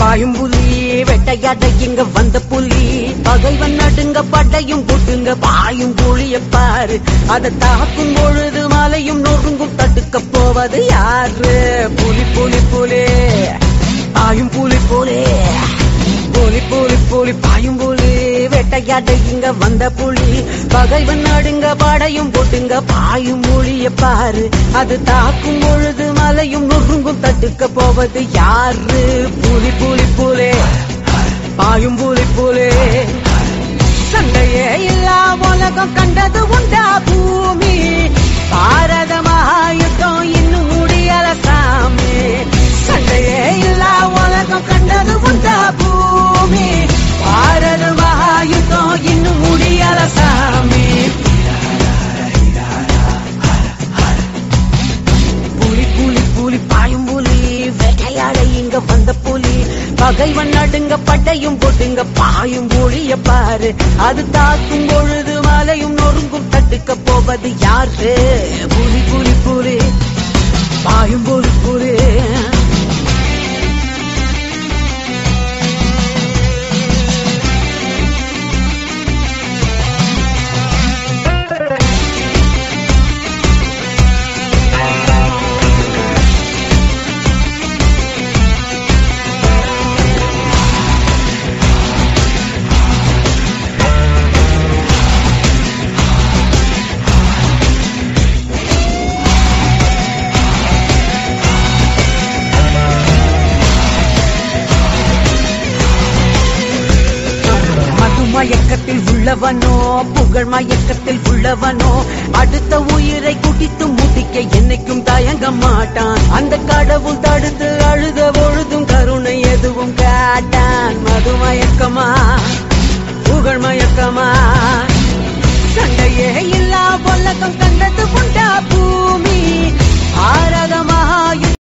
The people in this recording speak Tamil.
பாயும் புலி வெட்டையாட இங்க வந்த புலி பகைவன் நடுங்க படையும் புட்டுங்க பாயும் புலிய பாரு அதை தாக்கும் பொழுது மலையும் நொறுங்கும் தடுக்க போவது யாரு புலி புலி புலி பாயும் புலி புலி புலி புலி புலி பாயும் புலி வேட்டையாட இங்க வந்த புலி பகைவன் நடுங்க படையும் போட்டுங்க பாயும் மொழிய பாரு அது தாக்கும் பொழுது மலையும் நொறுங்கும் தடுக்க போவது யாரு புலி புலி புலே பாயும் புலி புலே சண்டையே இல்லா உலகம் கண்டது உண்டா பூமி பாரத மகாயுத்தம் இன்னும் முடியல சாமி சண்டையே இல்லா உலகம் கண்டது உண்டா பூமி பாரத மகாயுத்தம் இன்னும் முடியல சாமி புலி புலி புலி பாயும் புலி வேட்டையாட இங்க வந்த புலி பகைவன் நடுங்க பட்டையும் போட்டுங்க பாயும் புலிய பாரு அது தாக்கும் பொழுது மலையும் நொறுங்கும் தடுக்க போவது யாரு புலி புலி புலி பாயும் புலி புலி மது மயக்கத்தில் உள்ளவனோ புகழ் மயக்கத்தில் உள்ளவனோ அடுத்த உயிரை குடித்து முதிக்க என்னைக்கும் தயங்க மாட்டான் அந்த கடவுள் தடுத்து அழுத பொழுதும் கருணை எதுவும் காட்டான் மது மயக்கமா புகழ் மயக்கமா சண்டையே இல்லா உலகம் கண்டது உண்டா பூமி ஆரதமாக